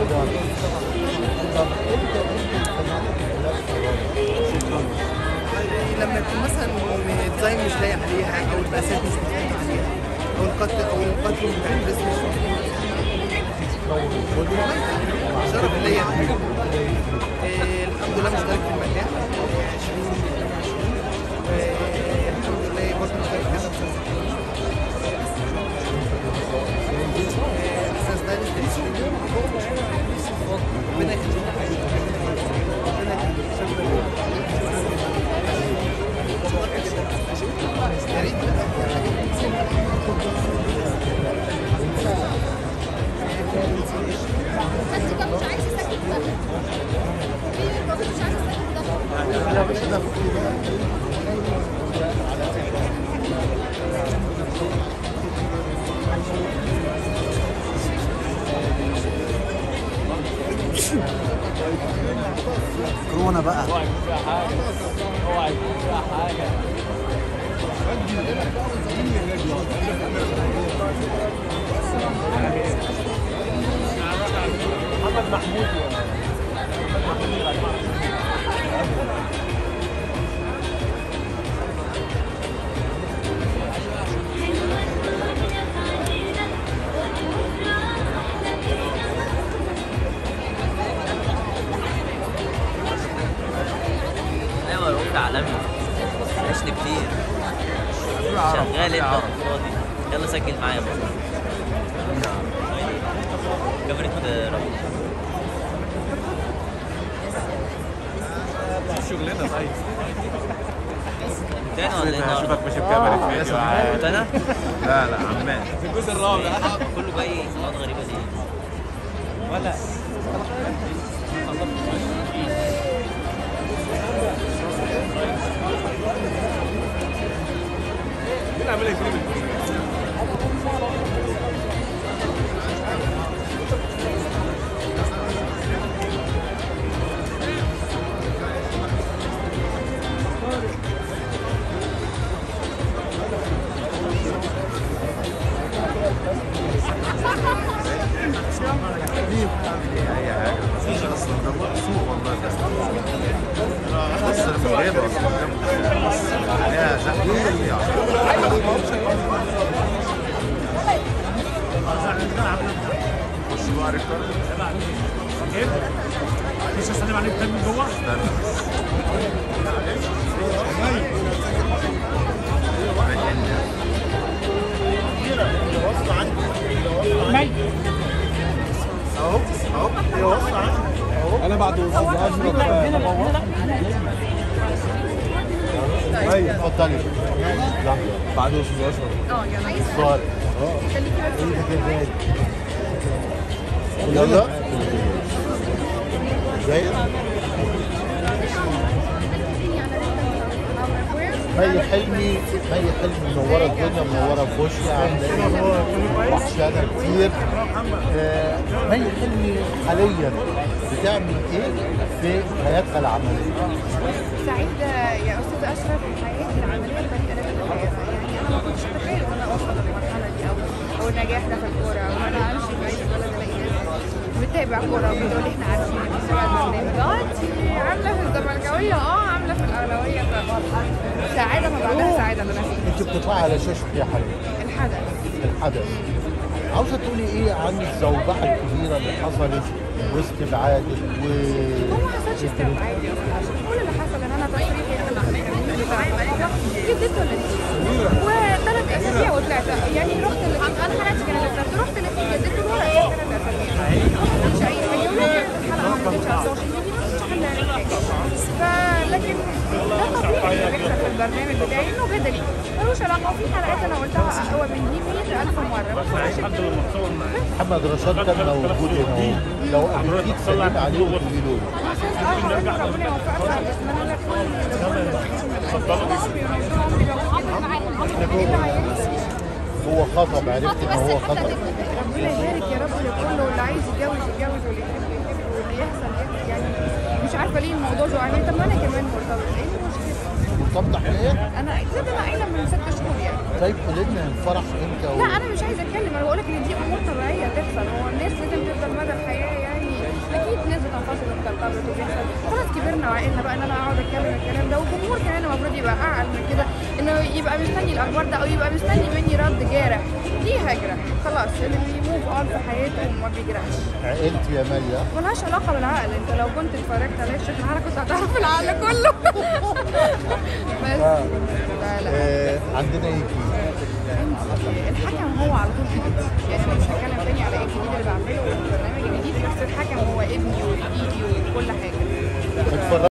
لما يكون مثلا الديزاين مش لايق عليها او المقاسات مش مظبوطه عليها او القط او الباترون بتاع الدريس مش شرف ليا إيه، الحمد لله مشترك في المجال 20 إيه، الحمد لله برضه مشترك في هذا المسلسل إيه، استاذ داني تلفزيون ربنا يخليك ربنا يخليك يا ريت بس كان مش عايز يسكت ده في الراجل مش عايز يسكت ده كورونا بقى ايوه رؤوف عالمي عشت كتير شغال انت فاضي يلا سجل معايا بقى كاميرا رؤوف شغلنا طيب تاني ولا ايه النهارده؟ اشوفك ماشي بكاميرا فيديو عادي. كنت انا؟ لا لا عمان الجزء الرابع كله جاي صوت غريبه دي ولا مين عامل ايه فيلم اي حاجه مفيش اصلا ده مقصود والله ده بص من غير اصلا عليها زحمه خش بقى ريكارد مش هسلم عليك تاني من جوه اهو اهو هي واصله عنه انا بعد استاذ اشرف ايوه اتفضلي لا بعد استاذ اشرف اه يلا صار يلا ازاي مي حلمي مي حلمي منوره الدنيا منوره في وشي عامله ايه وحشانا كتير آه، مي حلمي حاليا بتعمل ايه في حياتها العمليه؟ سعيدة يا أستاذ أشرف حياتي العملية كانت أنا في الحياة يعني أنا ما كنتش أتخيل إن أنا أوصل للمرحلة دي أو أو النجاح ده في الكورة أو إن أنا أمشي في أي بلد ألاقي ناس بتتابع كورة وبتقول إحنا عارفين بتتابع البرنامج أه أنت عاملة في الزملكاوية أه عاملة في الأهلاوية ف- سعادة ما بعدها سعادة اللي أنا فيها انت بتطلعي على شاشه ايه يا حبيبي؟ الحدث الحدث عاوزه تقولي ايه عن الزوبعه الكبيره اللي حصلت واستبعادك و هو ما حصلش استبعاد يا أستاذ أشرف كل اللي حصل إن أنا تصريحي أنا التمرين بتاع النهارده جددت ولا وثلاث أسابيع وطلعت يعني رحت ال- أنا حالاتي كانت السبت رحت الاثنين جددت الورق ثلاث أسابيع ما عملتش أي حاجة ولكن الحلقة ما نزلتش على السوشيال ميديا مش محل أي حاجة فلكن ده طبيعي اللي بيحصل في البرنامج بتاعي إنه جدلي ملوش علاقة وفي حلقات أنا قلتها هو من دي 100000 مرة ما حصلش محمد رشاد كان موجود هنا اهو لو قابلتيه تسلم عليه وتقولي له أستاذ أشرف ربنا يوفقك أتمنى لك كل هو خطب عرفت ان هو خطب ربنا يبارك يا رب لكله واللي عايز يتجوز يتجوز واللي يحب يحب واللي يحصل يحصل يعني مش عارفه ليه الموضوع زعلان طب ما انا كمان مرتبط ايه المشكله؟ مرتبطه حاليا انا اكيد انا قايله من ست شهور يعني طيب قولي لنا الفرح امتى و... لا انا مش عايزه اتكلم انا بقول لك ان دي امور طبيعيه تحصل هو الناس لازم تفضل مدى الحياه يعني يبقى اعقل من كده انه يبقى مستني الاخبار ده او يبقى مستني مني رد جارح دي هجرة خلاص اللي بيموف اون في حياته وما بيجرحش عقلت يا ماليا ملهاش علاقة بالعقل انت لو كنت اتفرجت على الشيخ الحركة كنت هتعرف العقل كله بس لا لا آه عندنا ايه